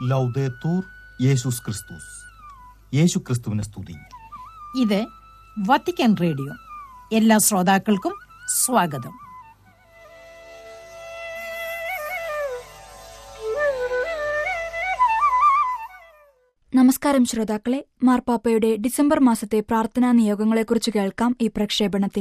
ലൗദേത്തൂർ യേശുസ് ക്രിസ്തുസ് യേശു ക്രിസ്തുവിനെ സ്തുതി ഇത് വത്തിക്കാൻ റേഡിയോ എല്ലാ ശ്രോതാക്കൾക്കും സ്വാഗതം നമസ്കാരം ശ്രോതാക്കളെ മാർപ്പാപ്പയുടെ ഡിസംബർ മാസത്തെ പ്രാർത്ഥനാ നിയോഗങ്ങളെക്കുറിച്ച് കേൾക്കാം ഈ പ്രക്ഷേപണത്തിൽ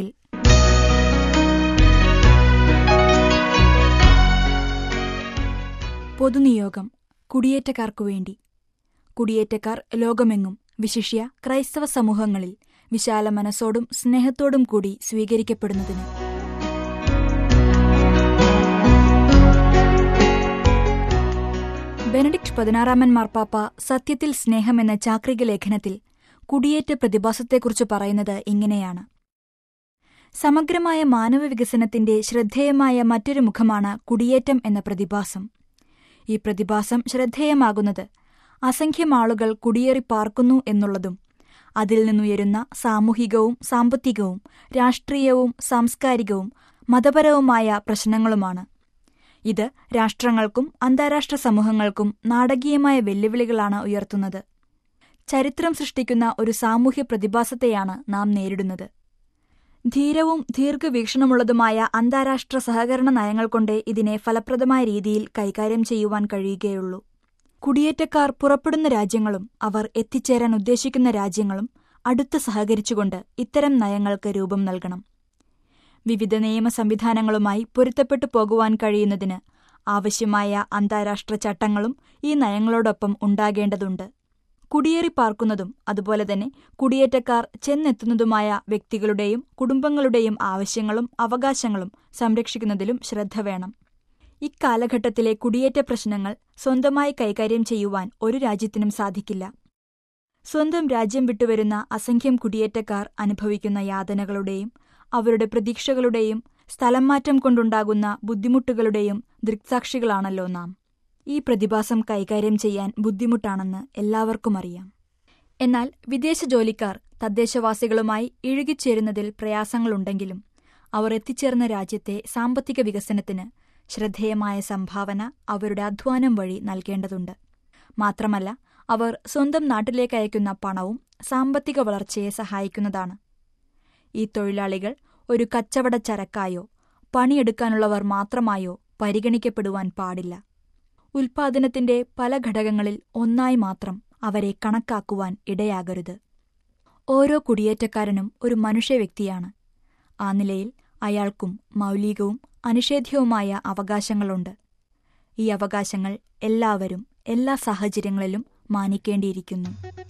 പൊതുനിയോഗം കുടിയേറ്റക്കാർക്കു വേണ്ടി കുടിയേറ്റക്കാർ ലോകമെങ്ങും വിശിഷ്യ ക്രൈസ്തവ സമൂഹങ്ങളിൽ വിശാല മനസ്സോടും സ്നേഹത്തോടും കൂടി സ്വീകരിക്കപ്പെടുന്നതിന് ബെനഡിക്ട് പതിനാറാമൻ മാർപ്പാപ്പ സത്യത്തിൽ സ്നേഹം എന്ന ചാക്രിക ലേഖനത്തിൽ കുടിയേറ്റ പ്രതിഭാസത്തെക്കുറിച്ച് പറയുന്നത് ഇങ്ങനെയാണ് സമഗ്രമായ മാനവ വികസനത്തിന്റെ ശ്രദ്ധേയമായ മറ്റൊരു മുഖമാണ് കുടിയേറ്റം എന്ന പ്രതിഭാസം ഈ പ്രതിഭാസം ശ്രദ്ധേയമാകുന്നത് അസംഖ്യം ആളുകൾ കുടിയേറി പാർക്കുന്നു എന്നുള്ളതും അതിൽ നിന്നുയരുന്ന സാമൂഹികവും സാമ്പത്തികവും രാഷ്ട്രീയവും സാംസ്കാരികവും മതപരവുമായ പ്രശ്നങ്ങളുമാണ് ഇത് രാഷ്ട്രങ്ങൾക്കും അന്താരാഷ്ട്ര സമൂഹങ്ങൾക്കും നാടകീയമായ വെല്ലുവിളികളാണ് ഉയർത്തുന്നത് ചരിത്രം സൃഷ്ടിക്കുന്ന ഒരു സാമൂഹ്യ പ്രതിഭാസത്തെയാണ് നാം നേരിടുന്നത് ധീരവും ദീർഘവീക്ഷണമുള്ളതുമായ അന്താരാഷ്ട്ര സഹകരണ നയങ്ങൾ കൊണ്ടേ ഇതിനെ ഫലപ്രദമായ രീതിയിൽ കൈകാര്യം ചെയ്യുവാൻ കഴിയുകയുള്ളൂ കുടിയേറ്റക്കാർ പുറപ്പെടുന്ന രാജ്യങ്ങളും അവർ എത്തിച്ചേരാൻ ഉദ്ദേശിക്കുന്ന രാജ്യങ്ങളും അടുത്ത് സഹകരിച്ചുകൊണ്ട് ഇത്തരം നയങ്ങൾക്ക് രൂപം നൽകണം വിവിധ നിയമ സംവിധാനങ്ങളുമായി പൊരുത്തപ്പെട്ടു പോകുവാൻ കഴിയുന്നതിന് ആവശ്യമായ അന്താരാഷ്ട്ര ചട്ടങ്ങളും ഈ നയങ്ങളോടൊപ്പം ഉണ്ടാകേണ്ടതുണ്ട് കുടിയേറി പാർക്കുന്നതും അതുപോലെ തന്നെ കുടിയേറ്റക്കാർ ചെന്നെത്തുന്നതുമായ വ്യക്തികളുടെയും കുടുംബങ്ങളുടെയും ആവശ്യങ്ങളും അവകാശങ്ങളും സംരക്ഷിക്കുന്നതിലും ശ്രദ്ധ വേണം ഇക്കാലഘട്ടത്തിലെ കുടിയേറ്റ പ്രശ്നങ്ങൾ സ്വന്തമായി കൈകാര്യം ചെയ്യുവാൻ ഒരു രാജ്യത്തിനും സാധിക്കില്ല സ്വന്തം രാജ്യം വിട്ടുവരുന്ന അസംഖ്യം കുടിയേറ്റക്കാർ അനുഭവിക്കുന്ന യാതനകളുടെയും അവരുടെ പ്രതീക്ഷകളുടെയും സ്ഥലം മാറ്റം കൊണ്ടുണ്ടാകുന്ന ബുദ്ധിമുട്ടുകളുടെയും ദൃക്സാക്ഷികളാണല്ലോ നാം ഈ പ്രതിഭാസം കൈകാര്യം ചെയ്യാൻ ബുദ്ധിമുട്ടാണെന്ന് എല്ലാവർക്കും അറിയാം എന്നാൽ വിദേശ ജോലിക്കാർ തദ്ദേശവാസികളുമായി ഇഴുകിച്ചേരുന്നതിൽ പ്രയാസങ്ങളുണ്ടെങ്കിലും അവർ എത്തിച്ചേർന്ന രാജ്യത്തെ സാമ്പത്തിക വികസനത്തിന് ശ്രദ്ധേയമായ സംഭാവന അവരുടെ അധ്വാനം വഴി നൽകേണ്ടതുണ്ട് മാത്രമല്ല അവർ സ്വന്തം നാട്ടിലേക്ക് അയക്കുന്ന പണവും സാമ്പത്തിക വളർച്ചയെ സഹായിക്കുന്നതാണ് ഈ തൊഴിലാളികൾ ഒരു കച്ചവട ചരക്കായോ പണിയെടുക്കാനുള്ളവർ മാത്രമായോ പരിഗണിക്കപ്പെടുവാൻ പാടില്ല ഉൽപാദനത്തിന്റെ പല ഘടകങ്ങളിൽ ഒന്നായി മാത്രം അവരെ കണക്കാക്കുവാൻ ഇടയാകരുത് ഓരോ കുടിയേറ്റക്കാരനും ഒരു മനുഷ്യവ്യക്തിയാണ് ആ നിലയിൽ അയാൾക്കും മൗലികവും അനിഷേധ്യവുമായ അവകാശങ്ങളുണ്ട് ഈ അവകാശങ്ങൾ എല്ലാവരും എല്ലാ സാഹചര്യങ്ങളിലും മാനിക്കേണ്ടിയിരിക്കുന്നു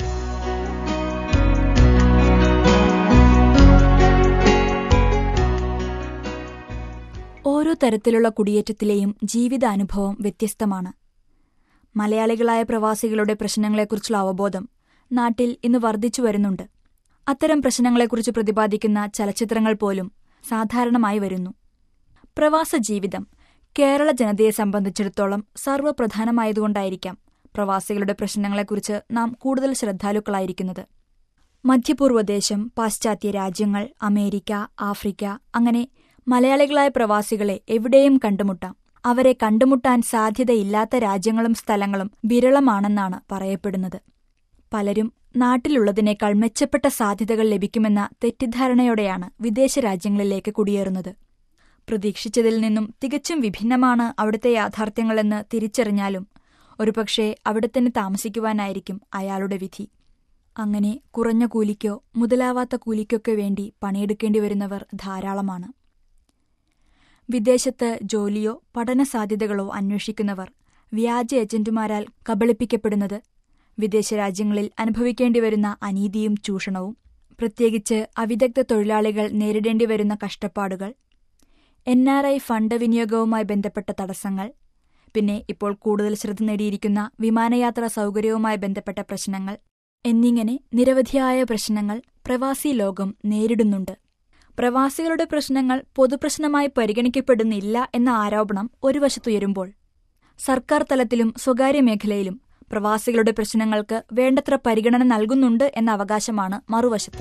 ഓരോ തരത്തിലുള്ള കുടിയേറ്റത്തിലെയും ജീവിതാനുഭവം വ്യത്യസ്തമാണ് മലയാളികളായ പ്രവാസികളുടെ പ്രശ്നങ്ങളെക്കുറിച്ചുള്ള അവബോധം നാട്ടിൽ ഇന്ന് വർദ്ധിച്ചു വരുന്നുണ്ട് അത്തരം പ്രശ്നങ്ങളെക്കുറിച്ച് പ്രതിപാദിക്കുന്ന ചലച്ചിത്രങ്ങൾ പോലും സാധാരണമായി വരുന്നു പ്രവാസ ജീവിതം കേരള ജനതയെ സംബന്ധിച്ചിടത്തോളം സർവ്വപ്രധാനമായതുകൊണ്ടായിരിക്കാം പ്രവാസികളുടെ പ്രശ്നങ്ങളെക്കുറിച്ച് നാം കൂടുതൽ ശ്രദ്ധാലുക്കളായിരിക്കുന്നത് മധ്യപൂർവ്വദേശം പാശ്ചാത്യ രാജ്യങ്ങൾ അമേരിക്ക ആഫ്രിക്ക അങ്ങനെ മലയാളികളായ പ്രവാസികളെ എവിടെയും കണ്ടുമുട്ടാം അവരെ കണ്ടുമുട്ടാൻ സാധ്യതയില്ലാത്ത രാജ്യങ്ങളും സ്ഥലങ്ങളും വിരളമാണെന്നാണ് പറയപ്പെടുന്നത് പലരും നാട്ടിലുള്ളതിനേക്കാൾ മെച്ചപ്പെട്ട സാധ്യതകൾ ലഭിക്കുമെന്ന തെറ്റിദ്ധാരണയോടെയാണ് വിദേശ രാജ്യങ്ങളിലേക്ക് കുടിയേറുന്നത് പ്രതീക്ഷിച്ചതിൽ നിന്നും തികച്ചും വിഭിന്നമാണ് അവിടുത്തെ യാഥാർത്ഥ്യങ്ങളെന്ന് തിരിച്ചറിഞ്ഞാലും ഒരുപക്ഷെ അവിടെ തന്നെ താമസിക്കുവാനായിരിക്കും അയാളുടെ വിധി അങ്ങനെ കുറഞ്ഞ കൂലിക്കോ മുതലാവാത്ത കൂലിക്കൊക്കെ വേണ്ടി പണിയെടുക്കേണ്ടി വരുന്നവർ ധാരാളമാണ് വിദേശത്ത് ജോലിയോ പഠന സാധ്യതകളോ അന്വേഷിക്കുന്നവർ വ്യാജ ഏജന്റുമാരാൽ കബളിപ്പിക്കപ്പെടുന്നത് വിദേശ രാജ്യങ്ങളിൽ അനുഭവിക്കേണ്ടി വരുന്ന അനീതിയും ചൂഷണവും പ്രത്യേകിച്ച് അവിദഗ്ധ തൊഴിലാളികൾ നേരിടേണ്ടി വരുന്ന കഷ്ടപ്പാടുകൾ എൻ ആർ ഐ ഫണ്ട് വിനിയോഗവുമായി ബന്ധപ്പെട്ട തടസ്സങ്ങൾ പിന്നെ ഇപ്പോൾ കൂടുതൽ ശ്രദ്ധ നേടിയിരിക്കുന്ന വിമാനയാത്രാ സൗകര്യവുമായി ബന്ധപ്പെട്ട പ്രശ്നങ്ങൾ എന്നിങ്ങനെ നിരവധിയായ പ്രശ്നങ്ങൾ പ്രവാസി ലോകം നേരിടുന്നുണ്ട് പ്രവാസികളുടെ പ്രശ്നങ്ങൾ പൊതുപ്രശ്നമായി പരിഗണിക്കപ്പെടുന്നില്ല എന്ന ആരോപണം ഒരു വശത്തുയരുമ്പോൾ സർക്കാർ തലത്തിലും സ്വകാര്യ മേഖലയിലും പ്രവാസികളുടെ പ്രശ്നങ്ങൾക്ക് വേണ്ടത്ര പരിഗണന നൽകുന്നുണ്ട് എന്ന അവകാശമാണ് മറുവശത്ത്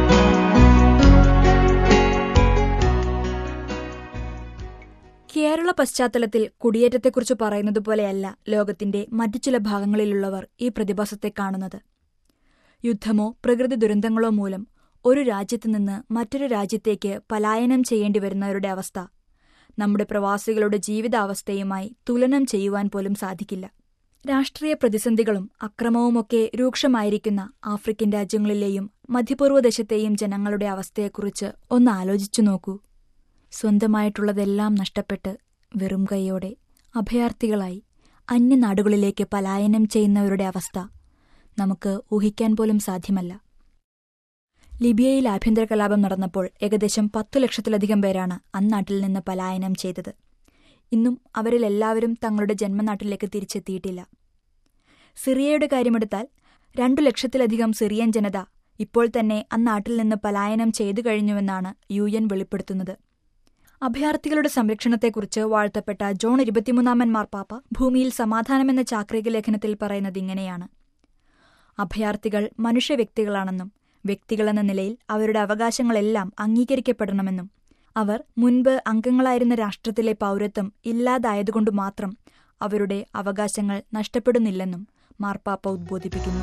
കേരള പശ്ചാത്തലത്തിൽ കുടിയേറ്റത്തെക്കുറിച്ച് പറയുന്നത് പോലെയല്ല ലോകത്തിന്റെ മറ്റു ചില ഭാഗങ്ങളിലുള്ളവർ ഈ പ്രതിഭാസത്തെ കാണുന്നത് യുദ്ധമോ പ്രകൃതി ദുരന്തങ്ങളോ മൂലം ഒരു രാജ്യത്തു നിന്ന് മറ്റൊരു രാജ്യത്തേക്ക് പലായനം ചെയ്യേണ്ടി വരുന്നവരുടെ അവസ്ഥ നമ്മുടെ പ്രവാസികളുടെ ജീവിതാവസ്ഥയുമായി തുലനം ചെയ്യുവാൻ പോലും സാധിക്കില്ല രാഷ്ട്രീയ പ്രതിസന്ധികളും അക്രമവുമൊക്കെ രൂക്ഷമായിരിക്കുന്ന ആഫ്രിക്കൻ രാജ്യങ്ങളിലെയും മധ്യപൂർവ്വദേശത്തെയും ജനങ്ങളുടെ അവസ്ഥയെക്കുറിച്ച് ഒന്ന് ആലോചിച്ചു നോക്കൂ സ്വന്തമായിട്ടുള്ളതെല്ലാം നഷ്ടപ്പെട്ട് വെറും കൈയോടെ അഭയാർത്ഥികളായി അന്യനാടുകളിലേക്ക് പലായനം ചെയ്യുന്നവരുടെ അവസ്ഥ നമുക്ക് ഊഹിക്കാൻ പോലും സാധ്യമല്ല ലിബിയയിൽ ആഭ്യന്തര കലാപം നടന്നപ്പോൾ ഏകദേശം പത്തു ലക്ഷത്തിലധികം പേരാണ് അന്നാട്ടിൽ നിന്ന് പലായനം ചെയ്തത് ഇന്നും അവരിൽ എല്ലാവരും തങ്ങളുടെ ജന്മനാട്ടിലേക്ക് തിരിച്ചെത്തിയിട്ടില്ല സിറിയയുടെ കാര്യമെടുത്താൽ രണ്ടു ലക്ഷത്തിലധികം സിറിയൻ ജനത ഇപ്പോൾ തന്നെ അന്നാട്ടിൽ നിന്ന് പലായനം ചെയ്തു കഴിഞ്ഞുവെന്നാണ് യു എൻ വെളിപ്പെടുത്തുന്നത് അഭയാർത്ഥികളുടെ സംരക്ഷണത്തെക്കുറിച്ച് വാഴ്ത്തപ്പെട്ട ജോൺ ഇരുപത്തിമൂന്നാമൻ മാർപ്പാപ്പ ഭൂമിയിൽ സമാധാനമെന്ന ചാക്രിക ലേഖനത്തിൽ പറയുന്നത് ഇങ്ങനെയാണ് അഭയാർത്ഥികൾ മനുഷ്യ വ്യക്തികളാണെന്നും വ്യക്തികളെന്ന നിലയിൽ അവരുടെ അവകാശങ്ങളെല്ലാം അംഗീകരിക്കപ്പെടണമെന്നും അവർ മുൻപ് അംഗങ്ങളായിരുന്ന രാഷ്ട്രത്തിലെ പൗരത്വം ഇല്ലാതായതുകൊണ്ട് മാത്രം അവരുടെ അവകാശങ്ങൾ നഷ്ടപ്പെടുന്നില്ലെന്നും മാർപ്പാപ്പ ഉദ്ബോധിപ്പിക്കുന്നു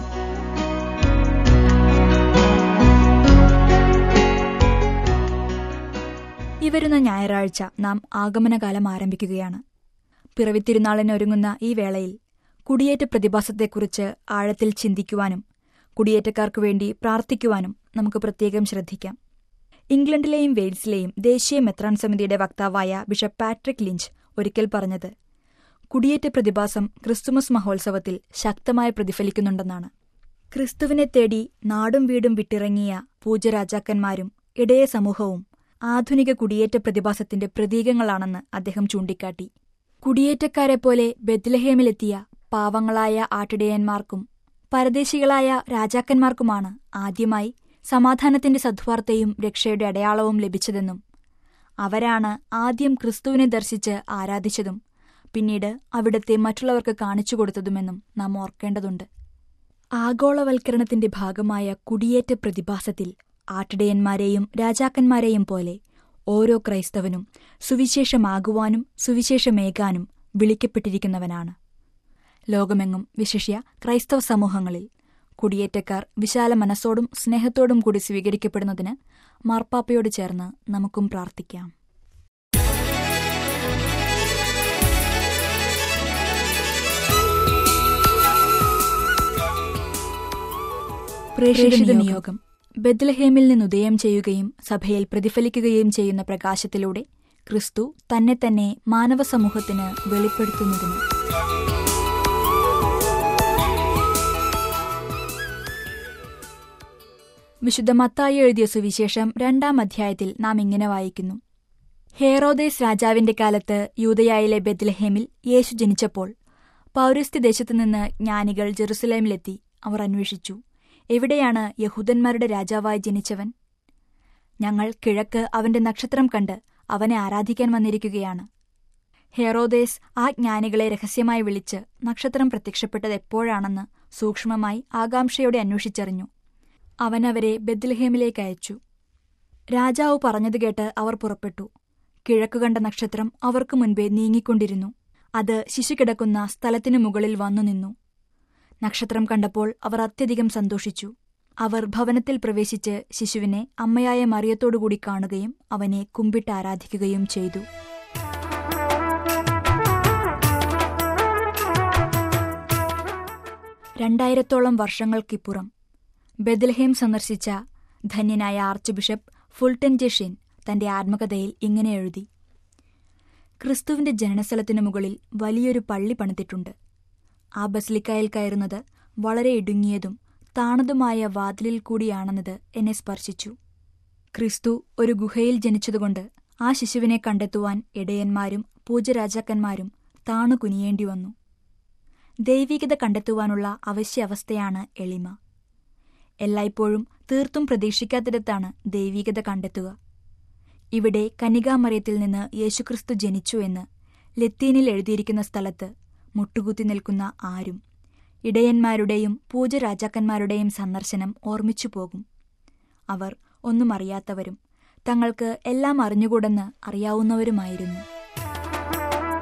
ഈ വരുന്ന ഞായറാഴ്ച നാം ആഗമനകാലം ആരംഭിക്കുകയാണ് പിറവിത്തിരുനാളിന് ഒരുങ്ങുന്ന ഈ വേളയിൽ കുടിയേറ്റ പ്രതിഭാസത്തെക്കുറിച്ച് ആഴത്തിൽ ചിന്തിക്കുവാനും കുടിയേറ്റക്കാർക്കു വേണ്ടി പ്രാർത്ഥിക്കുവാനും നമുക്ക് പ്രത്യേകം ശ്രദ്ധിക്കാം ഇംഗ്ലണ്ടിലെയും വെയിൽസിലെയും ദേശീയ മെത്രാൻ സമിതിയുടെ വക്താവായ ബിഷപ്പ് പാട്രിക് ലിഞ്ച് ഒരിക്കൽ പറഞ്ഞത് കുടിയേറ്റ പ്രതിഭാസം ക്രിസ്തുമസ് മഹോത്സവത്തിൽ ശക്തമായി പ്രതിഫലിക്കുന്നുണ്ടെന്നാണ് ക്രിസ്തുവിനെ തേടി നാടും വീടും വിട്ടിറങ്ങിയ പൂജരാജാക്കന്മാരും ഇടയ സമൂഹവും ആധുനിക കുടിയേറ്റ പ്രതിഭാസത്തിന്റെ പ്രതീകങ്ങളാണെന്ന് അദ്ദേഹം ചൂണ്ടിക്കാട്ടി കുടിയേറ്റക്കാരെപ്പോലെ ബെത്ലഹേമിലെത്തിയ പാവങ്ങളായ ആട്ടിടയന്മാർക്കും പരദേശികളായ രാജാക്കന്മാർക്കുമാണ് ആദ്യമായി സമാധാനത്തിന്റെ സദ്വാർത്തയും രക്ഷയുടെ അടയാളവും ലഭിച്ചതെന്നും അവരാണ് ആദ്യം ക്രിസ്തുവിനെ ദർശിച്ച് ആരാധിച്ചതും പിന്നീട് അവിടത്തെ മറ്റുള്ളവർക്ക് കാണിച്ചു കൊടുത്തതുമെന്നും നാം ഓർക്കേണ്ടതുണ്ട് ആഗോളവൽക്കരണത്തിന്റെ ഭാഗമായ കുടിയേറ്റ പ്രതിഭാസത്തിൽ ആട്ടിടയന്മാരെയും രാജാക്കന്മാരെയും പോലെ ഓരോ ക്രൈസ്തവനും സുവിശേഷമാകുവാനും സുവിശേഷമേകാനും വിളിക്കപ്പെട്ടിരിക്കുന്നവനാണ് ലോകമെങ്ങും വിശിഷ്യ ക്രൈസ്തവ സമൂഹങ്ങളിൽ കുടിയേറ്റക്കാർ വിശാല മനസ്സോടും സ്നേഹത്തോടും കൂടി സ്വീകരിക്കപ്പെടുന്നതിന് മാർപ്പാപ്പയോട് ചേർന്ന് നമുക്കും പ്രാർത്ഥിക്കാം പ്രേക്ഷിത നിയോഗം ബദ്ലഹേമിൽ നിന്നുദയം ചെയ്യുകയും സഭയിൽ പ്രതിഫലിക്കുകയും ചെയ്യുന്ന പ്രകാശത്തിലൂടെ ക്രിസ്തു തന്നെ തന്നെ മാനവ സമൂഹത്തിന് വെളിപ്പെടുത്തുന്നതിന് വിശുദ്ധ മത്തായി എഴുതിയ സുവിശേഷം രണ്ടാം അധ്യായത്തിൽ നാം ഇങ്ങനെ വായിക്കുന്നു ഹേറോദേസ് രാജാവിന്റെ കാലത്ത് യൂതയായിലെ ബെത്ലഹേമിൽ യേശു ജനിച്ചപ്പോൾ പൗരസ്ത്യദേശത്തു നിന്ന് ജ്ഞാനികൾ ജെറുസലേമിലെത്തി അവർ അന്വേഷിച്ചു എവിടെയാണ് യഹൂദന്മാരുടെ രാജാവായി ജനിച്ചവൻ ഞങ്ങൾ കിഴക്ക് അവന്റെ നക്ഷത്രം കണ്ട് അവനെ ആരാധിക്കാൻ വന്നിരിക്കുകയാണ് ഹെറോദേസ് ആ ജ്ഞാനികളെ രഹസ്യമായി വിളിച്ച് നക്ഷത്രം പ്രത്യക്ഷപ്പെട്ടത് എപ്പോഴാണെന്ന് സൂക്ഷ്മമായി ആകാംക്ഷയോടെ അന്വേഷിച്ചറിഞ്ഞു അവനവരെ ബദ്ലഹേമിലേക്ക് അയച്ചു രാജാവ് പറഞ്ഞത് കേട്ട് അവർ പുറപ്പെട്ടു കിഴക്കു കണ്ട നക്ഷത്രം അവർക്ക് മുൻപേ നീങ്ങിക്കൊണ്ടിരുന്നു അത് ശിശു കിടക്കുന്ന സ്ഥലത്തിനു മുകളിൽ വന്നു നിന്നു നക്ഷത്രം കണ്ടപ്പോൾ അവർ അത്യധികം സന്തോഷിച്ചു അവർ ഭവനത്തിൽ പ്രവേശിച്ച് ശിശുവിനെ അമ്മയായ മറിയത്തോടുകൂടി കാണുകയും അവനെ കുമ്പിട്ട് ആരാധിക്കുകയും ചെയ്തു രണ്ടായിരത്തോളം വർഷങ്ങൾക്കിപ്പുറം ബെദൽഹേം സന്ദർശിച്ച ധന്യനായ ആർച്ച് ബിഷപ്പ് ഫുൾട്ടൻ ജെഷിൻ തന്റെ ആത്മകഥയിൽ ഇങ്ങനെ എഴുതി ക്രിസ്തുവിന്റെ ജനനസ്ഥലത്തിനു മുകളിൽ വലിയൊരു പള്ളി പണിതിട്ടുണ്ട് ആ ബസ്ലിക്കായിൽ കയറുന്നത് വളരെ ഇടുങ്ങിയതും താണതുമായ വാതിലിൽ കൂടിയാണെന്നത് എന്നെ സ്പർശിച്ചു ക്രിസ്തു ഒരു ഗുഹയിൽ ജനിച്ചതുകൊണ്ട് ആ ശിശുവിനെ കണ്ടെത്തുവാൻ ഇടയന്മാരും പൂജരാജാക്കന്മാരും താണു കുനിയേണ്ടി വന്നു ദൈവികത കണ്ടെത്തുവാനുള്ള അവശ്യാവസ്ഥയാണ് എളിമ എല്ലായ്പ്പോഴും തീർത്തും പ്രതീക്ഷിക്കാത്തിടത്താണ് ദൈവികത കണ്ടെത്തുക ഇവിടെ കനികാമറിയത്തിൽ നിന്ന് യേശുക്രിസ്തു ജനിച്ചു എന്ന് ലത്തീനിൽ എഴുതിയിരിക്കുന്ന സ്ഥലത്ത് മുട്ടുകുത്തി നിൽക്കുന്ന ആരും ഇടയന്മാരുടെയും പൂജരാജാക്കന്മാരുടെയും സന്ദർശനം ഓർമ്മിച്ചു പോകും അവർ ഒന്നും അറിയാത്തവരും തങ്ങൾക്ക് എല്ലാം അറിഞ്ഞുകൂടെന്ന് അറിയാവുന്നവരുമായിരുന്നു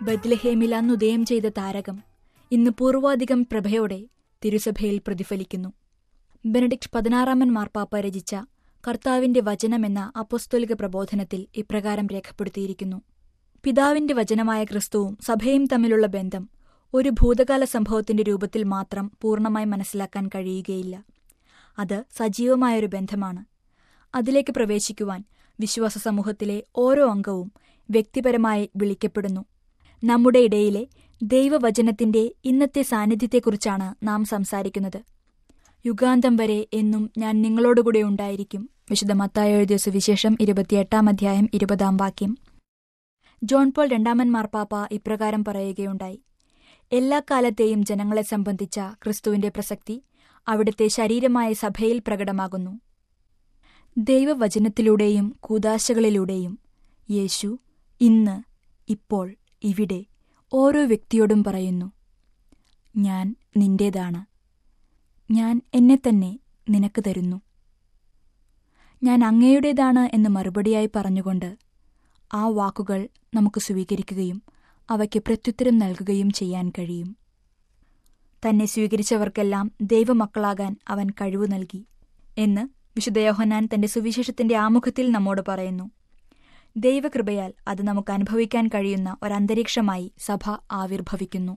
ബദ്ലഹേമിൽ അന്ന് ഉദയം ചെയ്ത താരകം ഇന്ന് പൂർവാധികം പ്രഭയോടെ തിരുസഭയിൽ പ്രതിഫലിക്കുന്നു ബെനഡിക്ട് പതിനാറാമൻ മാർപ്പാപ്പ രചിച്ച കർത്താവിന്റെ വചനമെന്ന അപ്പൊസ്തോലിക പ്രബോധനത്തിൽ ഇപ്രകാരം രേഖപ്പെടുത്തിയിരിക്കുന്നു പിതാവിന്റെ വചനമായ ക്രിസ്തുവും സഭയും തമ്മിലുള്ള ബന്ധം ഒരു ഭൂതകാല സംഭവത്തിന്റെ രൂപത്തിൽ മാത്രം പൂർണ്ണമായി മനസ്സിലാക്കാൻ കഴിയുകയില്ല അത് സജീവമായൊരു ബന്ധമാണ് അതിലേക്ക് പ്രവേശിക്കുവാൻ വിശ്വാസ സമൂഹത്തിലെ ഓരോ അംഗവും വ്യക്തിപരമായി വിളിക്കപ്പെടുന്നു നമ്മുടെ ഇടയിലെ ദൈവവചനത്തിന്റെ ഇന്നത്തെ സാന്നിധ്യത്തെക്കുറിച്ചാണ് നാം സംസാരിക്കുന്നത് യുഗാന്തം വരെ എന്നും ഞാൻ നിങ്ങളോടുകൂടെ ഉണ്ടായിരിക്കും വിശുദ്ധ മത്തായ എഴുതിയ സുവിശേഷം ഇരുപത്തിയെട്ടാം അധ്യായം ഇരുപതാം വാക്യം ജോൺ പോൾ രണ്ടാമൻ മാർപ്പാപ്പ ഇപ്രകാരം പറയുകയുണ്ടായി എല്ലാ കാലത്തെയും ജനങ്ങളെ സംബന്ധിച്ച ക്രിസ്തുവിന്റെ പ്രസക്തി അവിടുത്തെ ശരീരമായ സഭയിൽ പ്രകടമാകുന്നു ദൈവവചനത്തിലൂടെയും കൂതാശകളിലൂടെയും യേശു ഇന്ന് ഇപ്പോൾ ഇവിടെ ഓരോ വ്യക്തിയോടും പറയുന്നു ഞാൻ നിന്റേതാണ് ഞാൻ എന്നെ തന്നെ നിനക്ക് തരുന്നു ഞാൻ അങ്ങയുടേതാണ് എന്ന് മറുപടിയായി പറഞ്ഞുകൊണ്ട് ആ വാക്കുകൾ നമുക്ക് സ്വീകരിക്കുകയും അവയ്ക്ക് പ്രത്യുത്തരം നൽകുകയും ചെയ്യാൻ കഴിയും തന്നെ സ്വീകരിച്ചവർക്കെല്ലാം ദൈവമക്കളാകാൻ അവൻ കഴിവു നൽകി എന്ന് വിശുദ്ധ യോഹന്നാൻ തന്റെ സുവിശേഷത്തിന്റെ ആമുഖത്തിൽ നമ്മോട് പറയുന്നു ദൈവകൃപയാൽ അത് നമുക്ക് അനുഭവിക്കാൻ കഴിയുന്ന ഒരന്തരീക്ഷമായി സഭ ആവിർഭവിക്കുന്നു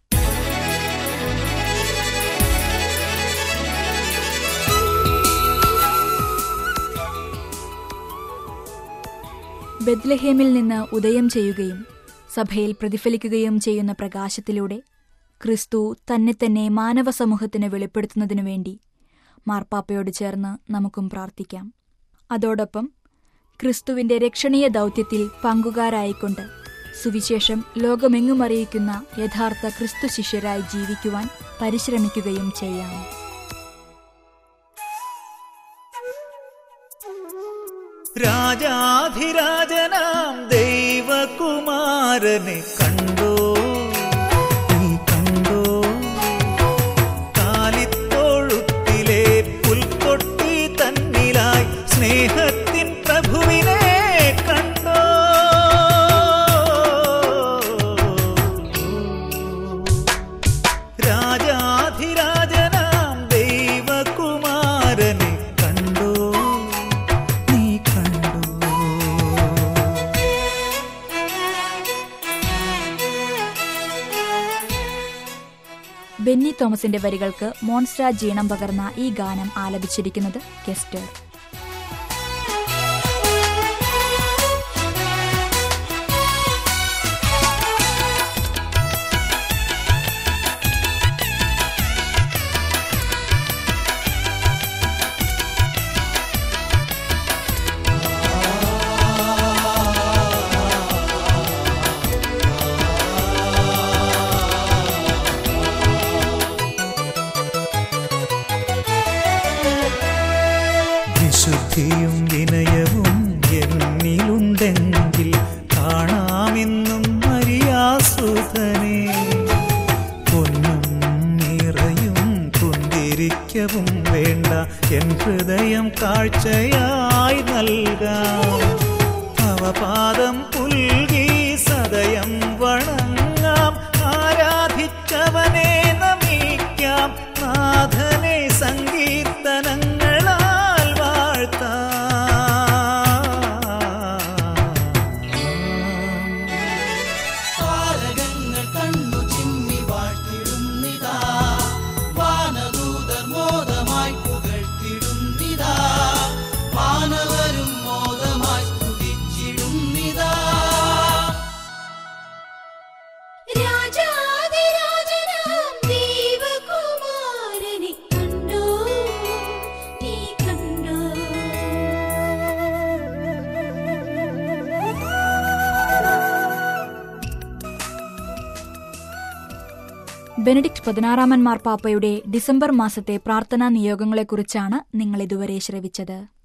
ബദ്ലഹേമിൽ നിന്ന് ഉദയം ചെയ്യുകയും സഭയിൽ പ്രതിഫലിക്കുകയും ചെയ്യുന്ന പ്രകാശത്തിലൂടെ ക്രിസ്തു തന്നെ തന്നെ മാനവ സമൂഹത്തിന് വെളിപ്പെടുത്തുന്നതിനു വേണ്ടി മാർപ്പാപ്പയോട് ചേർന്ന് നമുക്കും പ്രാർത്ഥിക്കാം അതോടൊപ്പം ക്രിസ്തുവിന്റെ രക്ഷണീയ ദൗത്യത്തിൽ പങ്കുകാരായിക്കൊണ്ട് സുവിശേഷം ലോകമെങ്ങും അറിയിക്കുന്ന യഥാർത്ഥ ക്രിസ്തു ശിഷ്യരായി ജീവിക്കുവാൻ പരിശ്രമിക്കുകയും ചെയ്യാം രാജാധിരാജനാം ദൈവകുമാരനെ കണ്ടോ നീ കണ്ടോ കാലിത്തോഴുത്തിലെ പുൽത്തൊട്ടി തന്നിലായി സ്നേഹത്തിൻ പ്രഭുവിനെ കണ്ടോ രാജാധിരാജനാം ദൈവകുമാരനെ കണ്ടോ നീ കണ്ടോ ബെന്നി തോമസിന്റെ വരികൾക്ക് മോൺസ്റ്റാർ ജീണം പകർന്ന ഈ ഗാനം ആലപിച്ചിരിക്കുന്നത് കെസ്റ്റർ വിശുദ്ധിയും വിനയവും എന്നിലുണ്ടെങ്കിൽ കാണാമെന്നും മരിയാസുധനെ പൊന്നും നിറയും കുന്തിരിക്കവും വേണ്ട എൻ ഹൃദയം കാഴ്ചയായി നൽകാം അവപാദം പുൽകി സദയം വണങ്ങാം ആരാധിച്ചവനെ നമിക്കാം നാഥനെ സങ്കീർത്തനങ്ങളാൽ വാഴ്ത്താം താരകങ്ങൾ കണ്ണു ചിമ്മി വാഴ്ത്തിടുന്നിതാ വാനദൂതർ മോദമായി പുകഴ്ത്തിടുന്നിതാ വാനവരും മോദമായി സ്തുതിച്ചിടുന്നിതാ രാജാതിരാജനാം ദൈവകുമാരനെ കണ്ടോ നീ കണ്ടോ ബെനഡിക്ട് പതിനാറാമൻ മാർപ്പാപ്പയുടെ ഡിസംബർ മാസത്തെ പ്രാർത്ഥനാ നിയോഗങ്ങളെക്കുറിച്ചാണ് നിങ്ങൾ ഇതുവരെ ശ്രവിച്ചത്